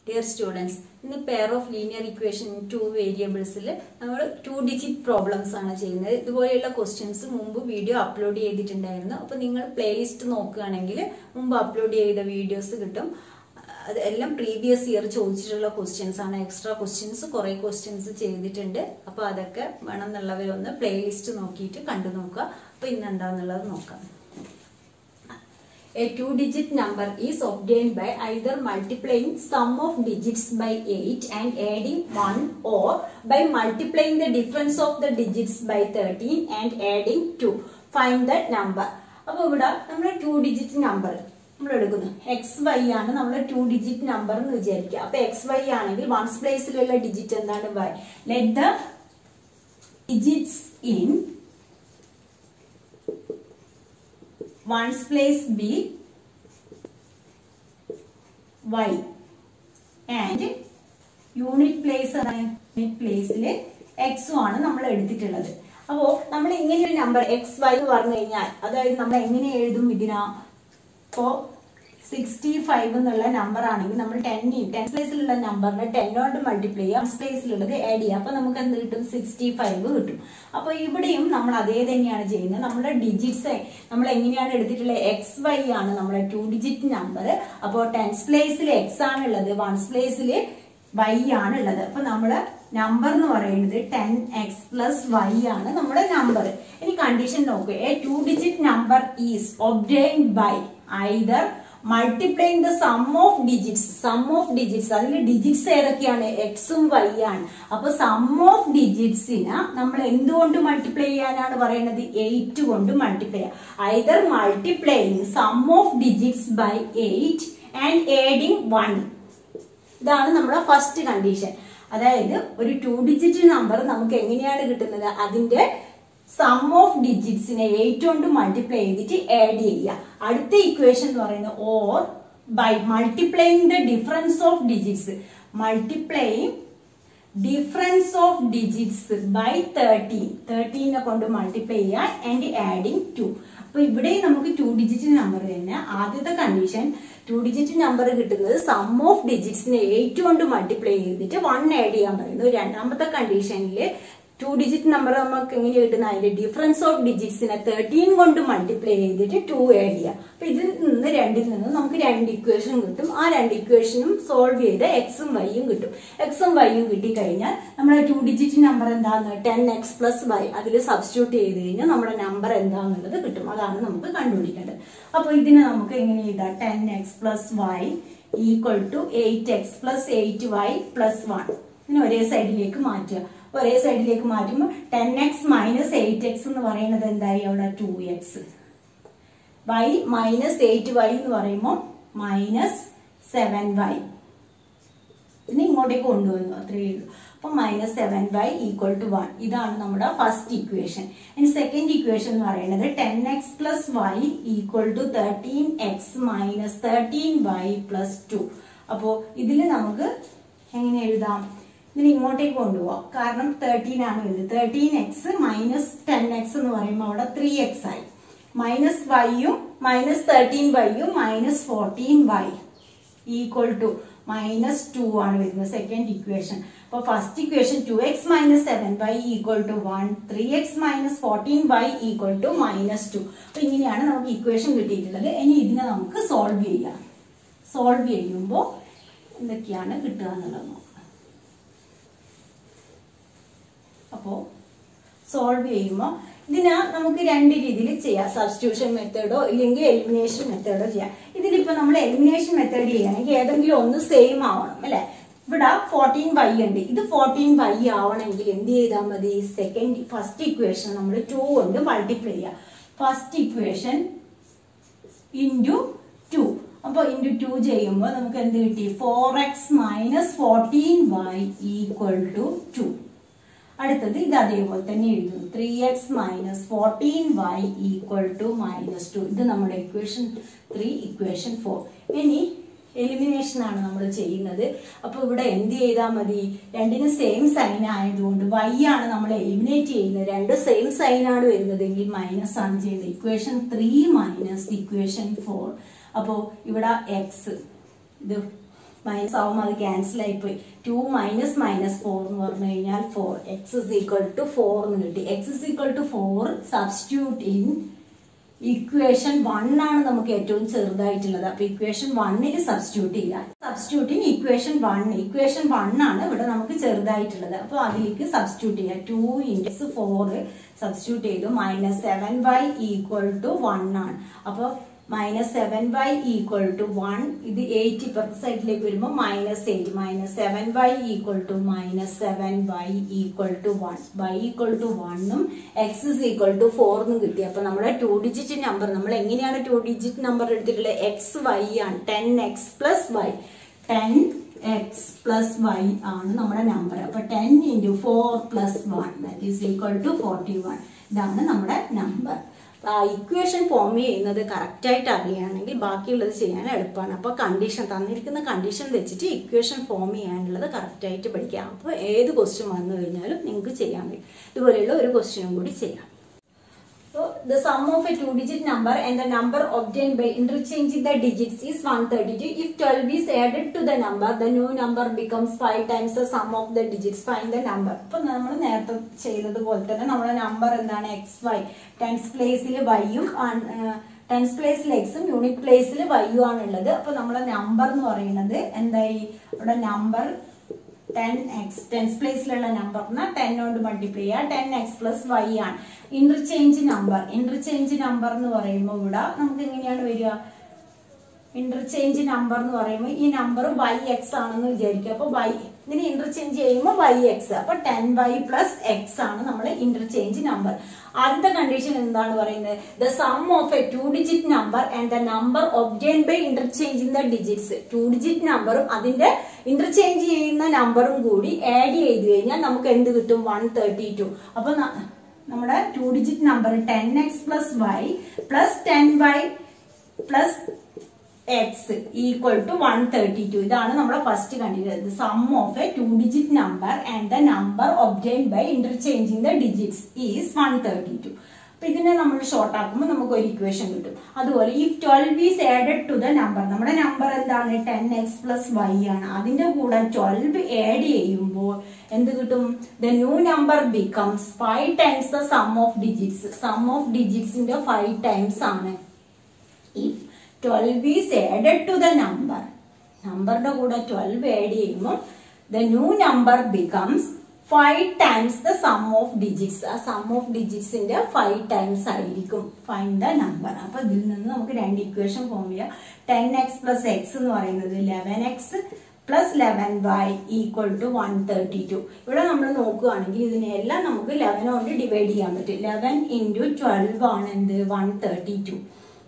Dear students ഇന്ന് pair of linear equation two വേരിയബിൾസിൽ നമ്മൾ ടു ഡിജിറ്റ് പ്രോബ്ലംസ് ആണ് ചെയ്യുന്നത് ഇതുപോലെയുള്ള ക്വസ്റ്റ്യൻസ് മുമ്പ് വീഡിയോ അപ്ലോഡ് ചെയ്തിട്ടുണ്ടായിരുന്നു അപ്പോൾ നിങ്ങൾ പ്ലേലിസ്റ്റ് നോക്കുകയാണെങ്കിൽ മുമ്പ് അപ്ലോഡ് ചെയ്ത വീഡിയോസ് കിട്ടും അത് എല്ലാം പ്രീവിയസ് ഇയർ ചോദിച്ചിട്ടുള്ള ക്വസ്റ്റ്യൻസ് ആണ് എക്സ്ട്രാ ക്വസ്റ്റ്യൻസ് കുറേ ക്വസ്റ്റ്യൻസ് ചെയ്തിട്ടുണ്ട് അപ്പോൾ അതൊക്കെ വേണമെന്നുള്ളവരൊന്ന് പ്ലേലിസ്റ്റ് നോക്കിയിട്ട് കണ്ടു നോക്കുക അപ്പോൾ ഇന്ന് എന്താണെന്നുള്ളത് നോക്കാം A two-digit number is obtained by either multiplying sum of digits by 8 and adding 1 or by multiplying the difference of the digits by 13 and adding 2. Find that number. അപ്പോൾ ഇവിടെ നമ്മൾ ടു ഡിജിറ്റ് നമ്പർ നമ്മൾ എടുക്കുന്നു X Y ആണ് നമ്മൾ two digit number എന്ന് വിചാരിക്കുക അപ്പൊ എക്സ് വൈ ആണെങ്കിൽ വൺസ് പ്ലേസിലുള്ള ഡിജിറ്റ് എന്താണ് Y let the digits in ones place be y and unit place unit പ്ലേസിൽ എക്സും ആണ് നമ്മൾ എടുത്തിട്ടുള്ളത് അപ്പോൾ നമ്മൾ ഇങ്ങനെ ഒരു നമ്പർ എക്സ് വൈ എന്ന് പറഞ്ഞു കഴിഞ്ഞാൽ അതായത് നമ്മൾ എങ്ങനെ എഴുതും ഇതിനാ ഇപ്പോൾ സിക്സ്റ്റി ഫൈവ് എന്നുള്ള നമ്പർ ആണെങ്കിൽ നമ്മൾ ടെന്നിൽ ടെൻ പ്ലേസിലുള്ള നമ്പറിനെ ടെൻ കൊണ്ട് മൾട്ടിപ്ലൈ ചെയ്യാം പ്ലേസിലുള്ളത് ആഡ് ചെയ്യാം അപ്പൊ നമുക്ക് എന്ത് കിട്ടും സിക്സ്റ്റി ഫൈവ് കിട്ടും അപ്പൊ ഇവിടെയും നമ്മൾ അതേ തന്നെയാണ് ചെയ്യുന്നത് നമ്മുടെ ഡിജിറ്റ്സ് നമ്മൾ എങ്ങനെയാണ് എടുത്തിട്ടുള്ളത് എക്സ് വൈ ആണ് നമ്മുടെ ടു ഡിജിറ്റ് നമ്പർ അപ്പോൾ ടെൻസ് പ്ലേസിൽ എക്സ് ആണുള്ളത് വൺസ് പ്ലേസിൽ വൈ ആണ് ഉള്ളത് അപ്പൊ നമ്മള് നമ്പർ എന്ന് പറയുന്നത് ടെൻ എക്സ് പ്ലസ് വൈ ആണ് നമ്മുടെ നമ്പർ ഇനി കണ്ടീഷൻ നോക്കുക a two digit number is obtained by either multiplying the sum of digits sum of digits അതിൽ ഡിജിറ്റ്സ് ഏതൊക്കെയാണ് എക്സും വൈ ആണ് അപ്പൊ സം ഓഫ് ഡിജിറ്റ്സിന് നമ്മൾ എന്തുകൊണ്ട് മൾട്ടിപ്ലൈ ചെയ്യാനാണ് പറയുന്നത് എയ്റ്റ് കൊണ്ട് മൾട്ടിപ്ലൈ ചെയ്യാം either multiplying sum of digits by eight and adding one ഇതാണ് നമ്മുടെ ഫസ്റ്റ് കണ്ടീഷൻ അതായത് ഒരു ടു ഡിജിറ്റ് നമ്പർ നമുക്ക് എങ്ങനെയാണ് കിട്ടുന്നത് അതിന്റെ സം ഓഫ് ഡിജിറ്റ്സിനെ എയ്റ്റ് കൊണ്ട് മൾട്ടിപ്ലൈ ചെയ്തിട്ട് ആഡ് ചെയ്യുക അടുത്ത ഇക്വേഷൻ എന്ന് പറയുന്നത് or by multiplying the difference of digits multiplying difference of digits by thirteen തേർട്ടീനെ കൊണ്ട് മൾട്ടിപ്ലൈ ചെയ്യുക ആൻഡ് ആഡിങ് ടു അപ്പൊ ഇവിടെ നമുക്ക് ടു ഡിജിറ്റ് നമ്പർ തന്നെ ആദ്യത്തെ കണ്ടീഷൻ ടു ഡിജിറ്റ് നമ്പർ കിട്ടുന്നത് സം ഓഫ് ഡിജിറ്റ്സിനെ എയ്റ്റ് കൊണ്ട് മൾട്ടിപ്ലൈ ചെയ്തിട്ട് വൺ ആഡ് ചെയ്യാൻ പറയുന്നു രണ്ടാമത്തെ കണ്ടീഷനിൽ ടു ഡിജിറ്റ് നമ്പർ നമുക്ക് എങ്ങനെ കിട്ടുന്ന അതിന്റെ ഡിഫറൻസ് ഓഫ് ഡിജിറ്റ്സിനെ തേർട്ടീൻ കൊണ്ട് മൾട്ടിപ്ലൈ ചെയ്തിട്ട് ടു ആഡ് ചെയ്യാം അപ്പൊ ഇതിൽ നിന്ന് രണ്ടിൽ നിന്ന് നമുക്ക് രണ്ട് ഇക്വേഷൻ കിട്ടും ആ രണ്ട് ഇക്വേഷനും സോൾവ് ചെയ്ത് എക്സും വൈയും കിട്ടും എക്സും വൈയും കിട്ടിക്കഴിഞ്ഞാൽ നമ്മുടെ ടു ഡിജിറ്റ് നമ്പർ എന്താന്ന് ടെൻ എക്സ് പ്ലസ് വൈ അതിൽ സബ്സ്റ്റിറ്റ്യൂട്ട് ചെയ്ത് കഴിഞ്ഞാൽ നമ്മുടെ നമ്പർ എന്താന്നുള്ളത് കിട്ടും അതാണ് നമുക്ക് കണ്ടുപിടിക്കേണ്ടത് അപ്പൊ ഇതിനെ നമുക്ക് എങ്ങനെ എഴുതാം ten X plus Y equal to eight X plus eight Y plus one ഇങ്ങനെ ഒരേ സൈഡിലേക്ക് മാറ്റുക ഒരേ സൈഡിലേക്ക് മാറ്റുമ്പോൾ ten X minus eight X എന്ന് പറയുന്നത് എന്തായി അവിടെ two X Y minus eight Y എന്ന് പറയുമ്പോൾ മൈനസ് സെവൻ വൈ ഇതിനെ ഇങ്ങോട്ടേക്ക് കൊണ്ടുവന്നു അത്രയേ ഉള്ളൂ അപ്പൊ minus seven Y equal to one ഇതാണ് നമ്മുടെ ഫസ്റ്റ് ഇക്വേഷൻ ഇനി സെക്കൻഡ് ഇക്വേഷൻ എന്ന് പറയുന്നത് ten X plus Y equal to thirteen X minus thirteen Y plus two അപ്പോ ഇതിൽ നമുക്ക് എങ്ങനെ എഴുതാം ഇതിന് ഇങ്ങോട്ടേക്ക് കൊണ്ടുപോവാം കാരണം തേർട്ടീൻ ആണ് വരുന്നത് thirteen X minus ten X എന്ന് പറയുമ്പോൾ അവിടെ ത്രീ എക്സ് ആയി മൈനസ് വൈയും മൈനസ് തേർട്ടീൻ വൈയും minus fourteen Y equal to minus two ആണ് വരുന്നത് സെക്കൻഡ് ഇക്വേഷൻ അപ്പൊ first equation two X minus seven Y equal to one three X minus fourteen Y equal to minus two അപ്പൊ ഇങ്ങനെയാണ് നമുക്ക് equation കിട്ടിയിട്ടുള്ളത് ഇനി ഇതിനെ നമുക്ക് സോൾവ് ചെയ്യാം സോൾവ് ചെയ്യുമ്പോൾ എന്തൊക്കെയാണ് കിട്ടുക എന്നുള്ളത് നോക്കാം അപ്പോൾ സോൾവ് ചെയ്യുമ്പോൾ ഇതിന് നമുക്ക് രണ്ട് രീതിയിൽ ചെയ്യാം സബ്സ്റ്റിറ്റ്യൂഷൻ മെത്തേഡോ ഇല്ലെങ്കിൽ എലിമിനേഷൻ മെത്തേഡോ ചെയ്യാം ഇതിലിപ്പോൾ നമ്മൾ എലിമിനേഷൻ മെത്തേഡ് ചെയ്യുകയാണെങ്കിൽ ഏതെങ്കിലും ഒന്ന് സെയിം ആവണം അല്ലെ ഇവിടെ ഫോർട്ടീൻ വൈ ഉണ്ട് ഇത് ഫോർട്ടീൻ വൈ ആവണമെങ്കിൽ എന്ത് ചെയ്താൽ മതി സെക്കൻഡ് ഫസ്റ്റ് ഇക്വേഷൻ നമ്മൾ ടു കൊണ്ട് മൾട്ടിപ്ലൈ ചെയ്യാം ഫസ്റ്റ് ഇക്വേഷൻ ഇൻറ്റു ടു അപ്പൊ ഇൻറ്റു ടു ചെയ്യുമ്പോൾ നമുക്ക് എന്ത് കിട്ടി four X minus fourteen Y equal to two അടുത്തത് ഇത് അതേപോലെ തന്നെ എഴുതുന്നു three X minus fourteen Y equal to minus two ഇത് നമ്മുടെ ഇക്വേഷൻ ത്രീ ഇക്വേഷൻ ഫോർ ഇനി എലിമിനേഷൻ ആണ് നമ്മൾ ചെയ്യുന്നത് അപ്പൊ ഇവിടെ എന്ത് ചെയ്താൽ മതി രണ്ടിനും സെയിം സൈൻ ആയതുകൊണ്ട് വൈ ആണ് നമ്മൾ എലിമിനേറ്റ് ചെയ്യുന്നത് രണ്ട് സെയിം സൈൻ ആണ് വരുന്നതെങ്കിൽ മൈനസ് ആണ് ചെയ്യുന്നത് equation three minus equation four അപ്പോൾ ഇവിടെ എക്സ് ഇത് മൈനസ് ആവുമ്പോൾ അത് ക്യാൻസൽ ആയിപ്പോയി ടു മൈനസ് മൈനസ് ഫോർ എന്ന് പറഞ്ഞു കഴിഞ്ഞാൽ four X is equal to four എന്ന് കിട്ടി X is equal to four substitute in equation one ആണ് നമുക്ക് ഏറ്റവും ചെറുതായിട്ടുള്ളത് അപ്പൊ ഇക്വേഷൻ വണ്ണിൽ സബ്സ്റ്റിറ്റ്യൂട്ട് ചെയ്യാം substitute in equation one equation one ആണ് ഇവിടെ നമുക്ക് ചെറുതായിട്ടുള്ളത് അപ്പൊ അതിലേക്ക് സബ്സ്റ്റിറ്റ്യൂട്ട് ചെയ്യാം ടു ഇൻഡെക്സ് ഫോർ സബ്സ്റ്റിറ്റ്യൂട്ട് ചെയ്തു minus seven Y equal to one ആണ് അപ്പൊ minus seven Y equal to one ഇത് എയ്റ്റ് ഇപ്പുറത്തെ സൈഡിലേക്ക് വരുമ്പോൾ minus eight minus seven Y equal to minus seven Y equal to one Y equal to വണ്ണും X is equal to ഫോറിനും കിട്ടി അപ്പൊ നമ്മുടെ ടു ഡിജിറ്റ് നമ്പർ നമ്മൾ എങ്ങനെയാണ് ടു ഡിജിറ്റ് നമ്പർ എടുത്തിട്ടുള്ളത് എക്സ് വൈ ആണ് ten X plus Y ten X plus Y ആണ് നമ്മുടെ നമ്പർ അപ്പൊ ten into four plus one that is equal to forty one ഇതാണ് നമ്മുടെ നമ്പർ ആ ഇക്വേഷൻ ഫോം ചെയ്യുന്നത് കറക്റ്റായിട്ട് അറിയുകയാണെങ്കിൽ ബാക്കിയുള്ളത് ചെയ്യാൻ എളുപ്പമാണ് അപ്പോൾ കണ്ടീഷൻ തന്നിരിക്കുന്ന കണ്ടീഷൻ വെച്ചിട്ട് ഇക്വേഷൻ ഫോം ചെയ്യാനുള്ളത് കറക്റ്റായിട്ട് പഠിക്കാം അപ്പോൾ ഏത് ക്വസ്റ്റ്യൻ വന്നു കഴിഞ്ഞാലും നിങ്ങൾക്ക് ചെയ്യാൻ പറ്റും ഇതുപോലെയുള്ള ഒരു ക്വസ്റ്റ്യനും കൂടി ചെയ്യാം So the sum of a two digit number and the number obtained by interchanging the digits is 132. If 12 is added to the number, the new number becomes 5 times the sum of the digits. Find the number. അപ്പൊ നമ്മൾ നേരത്തെ ചെയ്തതുപോലെ തന്നെ നമ്മുടെ നമ്പർ എന്താണ് X Y tense പ്ലേസിൽ വൈയും tense പ്ലേസിൽ എക്സും യൂണിറ്റ് പ്ലേസിൽ വൈയും ആണുള്ളത് അപ്പൊ നമ്മുടെ നമ്പർ എന്ന് പറയുന്നത് എന്തായി ഇവിടെ നമ്പർ ടെൻ എക്സ് ടെൻസ് പ്ലേസിലുള്ള നമ്പറിന് ടെൻ കൊണ്ട് മൾട്ടിപ്ലൈ ചെയ്യുക ടെൻ എക്സ് പ്ലസ് വൈ ആണ് ഇന്റർചേഞ്ച് നമ്പർ ഇന്റർചേഞ്ച് നമ്പർ എന്ന് പറയുമ്പോൾ ഇവിടെ നമുക്ക് എങ്ങനെയാണ് വരിക ഇന്റർചേഞ്ച് നമ്പർ എന്ന് പറയുമ്പോൾ ഈ നമ്പർ വൈ എക്സ് ആണെന്ന് വിചാരിക്കുക അപ്പൊ വൈ ഇതിന് ഇന്റർചേഞ്ച് ചെയ്യുമ്പോൾ വൈ എക്സ് അപ്പൊ ടെൻ വൈ പ്ലസ് എക്സ് ആണ് നമ്മൾ ഇന്റർചേഞ്ച് നമ്പർ ആദ്യത്തെ കണ്ടീഷൻ എന്താണ് പറയുന്നത് the sum of a two digit number and the number obtain by interchanging the digits two digit നമ്പറും അതിന്റെ ഇന്റർചേഞ്ച് ചെയ്യുന്ന നമ്പറും കൂടി ആഡ് ചെയ്ത് കഴിഞ്ഞാൽ നമുക്ക് എന്ത് കിട്ടും വൺ തേർട്ടി ടു അപ്പൊ ന- നമ്മുടെ two digit number ten X plus Y plus ten Y plus X equal to one thirty two ഇതാണ് നമ്മുടെ first condition sum of a two digit number and the number obtain by interchanging the digits is one thirty two അപ്പൊ ഇതിനെ നമ്മൾ short ആക്കുമ്പോൾ നമുക്ക് ഒരു equation കിട്ടും അതുപോലെ ഈ twelve is added to the number നമ്മുടെ നമ്പർ എന്താണ് ടെൻ എക്സ് പ്ലസ് വൈ ആണ് അതിന്റെ കൂടെ ട്വൽവ് ആഡ് ചെയ്യുമ്പോൾ എന്ത് കിട്ടും the new number becomes five times the sum of digits sum of ഡിജിറ്റ്സിന്റെ ഫൈവ് ടൈംസ് ആണ് if 12 is added to the number നമ്പറിന്റെ കൂടെ 12 ആഡ് ചെയ്യുമ്പോൾ the new number becomes 5 times the sum of digits ആ sum of digitsന്റെ 5 times ആയിരിക്കും find the number അപ്പൊ ഇതിൽ നിന്ന് നമുക്ക് രണ്ട് ഇക്വേഷൻ ഫോം ചെയ്യാം ടെൻ എക്സ് പ്ലസ് എക്സ് എന്ന് പറയുന്നത് eleven X plus eleven Y equal to one thirty two ഇവിടെ നമ്മൾ നോക്കുകയാണെങ്കിൽ ഇതിനെല്ലാം നമുക്ക് ലെവൻ കൊണ്ട് ഡിവൈഡ് ചെയ്യാൻ പറ്റും ലെവൻ ഇൻറ്റു ട്വൽവ് ആണ് എന്ത് വൺ തേർട്ടി ടു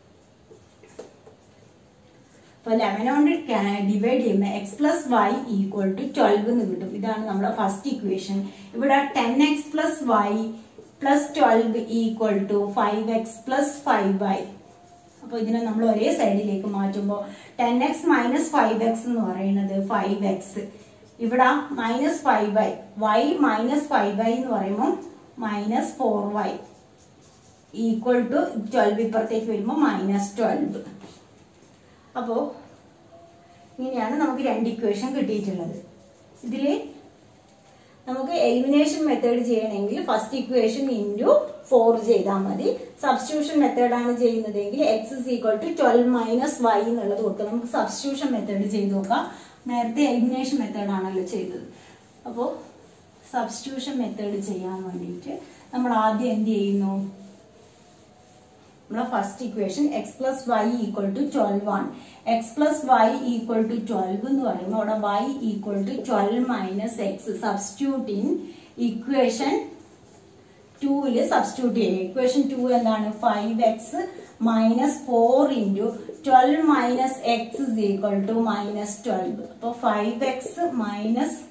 അപ്പൊ ലെവൻ കൊണ്ട് ഡിവൈഡ് ചെയ്യുമ്പോൾ x plus Y equal to twelve എന്ന് കിട്ടും ഇതാണ് നമ്മുടെ ഫസ്റ്റ് ഇക്വേഷൻ ഇവിടെ ten X plus Y plus twelve equal to five x plus five y അപ്പൊ ഇതിനെ നമ്മൾ ഒരേ സൈഡിലേക്ക് മാറ്റുമ്പോൾ ten X minus five x എന്ന് പറയുന്നത് ഫൈവ് എക്സ് ഇവിടെ minus five y y minus five y എന്ന് പറയുമ്പോൾ minus four y equal to twelve ഇപ്പുറത്തേക്ക് വരുമ്പോൾ മൈനസ് ട്വൽവ് അപ്പോ ഇങ്ങനെയാണ് നമുക്ക് രണ്ട് ഇക്വേഷൻ കിട്ടിയിട്ടുള്ളത് ഇതില് നമുക്ക് എലിമിനേഷൻ മെത്തേഡ് ചെയ്യണമെങ്കിൽ ഫസ്റ്റ് ഇക്വേഷൻ ഇൻറ്റു ഫോർ ചെയ്താൽ മതി സബ്സ്റ്റിറ്റ്യൂഷൻ മെത്തേഡാണ് ചെയ്യുന്നതെങ്കിൽ x is equal to twelve minus y എന്നുള്ളത് കൊടുക്കുക നമുക്ക് സബ്സ്റ്റിറ്റ്യൂഷൻ മെത്തേഡ് ചെയ്ത് നോക്കാം നേരത്തെ എലിമിനേഷൻ മെത്തേഡാണല്ലോ ചെയ്തത് അപ്പോൾ സബ്സ്റ്റിറ്റ്യൂഷൻ മെത്തേഡ് ചെയ്യാൻ വേണ്ടിയിട്ട് നമ്മൾ ആദ്യം എന്ത് ചെയ്യുന്നു നമ്മുടെ first equation x plus Y equal to twelve ആണ് x plus Y equal to twelve എന്ന് പറയുമ്പോൾ അവിടെ y equal to twelve minus x substitute in equation ടൂവില് സബ്സ്റ്റിറ്റ്യൂട്ട് ചെയ്യുക ഇക്വേഷൻ ടു എന്താണ് five x minus four into twelve minus x is equal to minus twelve അപ്പോൾ five x minus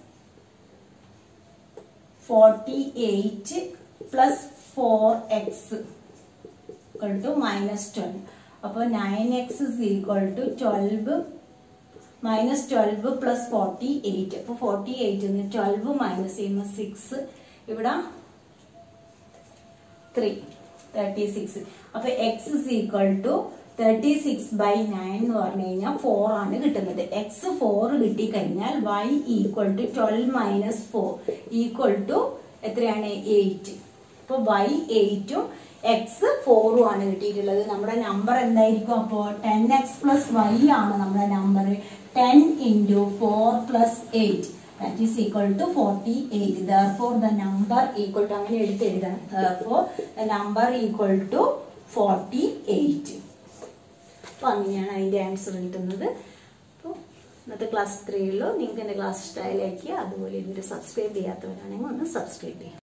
forty eight plus four x equal to minus twelve അപ്പോൾ nine x is equal to twelve minus twelve plus forty eight അപ്പോൾ forty eight twelve minus ചെയ്യുമ്പോൾ six ഇവിടെ three thirty six അപ്പൊ x is equal to thirty six by nine എന്ന് പറഞ്ഞു കഴിഞ്ഞാൽ four ആണ് കിട്ടുന്നത് എക്സ് ഫോർ കിട്ടിക്കഴിഞ്ഞാൽ y equal to twelve minus four equal to എത്രയാണ് എയ്റ്റ് അപ്പോൾ വൈ എയ്റ്റും എക്സ് ഫോറും ആണ് കിട്ടിയിട്ടുള്ളത് നമ്മുടെ നമ്പർ എന്തായിരിക്കും അപ്പോൾ ടെൻ എക്സ് പ്ലസ് വൈ ആണ് നമ്മുടെ number ten into four plus eight that is equal to forty eight therefore the number equal to അങ്ങനെ എടുത്ത് എഴുതണം therefore the number equal to forty eight അപ്പോൾ അങ്ങനെയാണ് അതിൻ്റെ ആൻസർ കിട്ടുന്നത് അപ്പോൾ ഇന്നത്തെ ക്ലാസ് ത്രീയിലോ നിങ്ങൾക്ക് എൻ്റെ ക്ലാസ് ഇഷ്ടമായിലേക്ക് അതുപോലെ ഇതിൻ്റെ സബ്സ്ക്രൈബ് ചെയ്യാത്തവരാണെങ്കിൽ ഒന്ന് സബ്സ്ക്രൈബ് ചെയ്യാം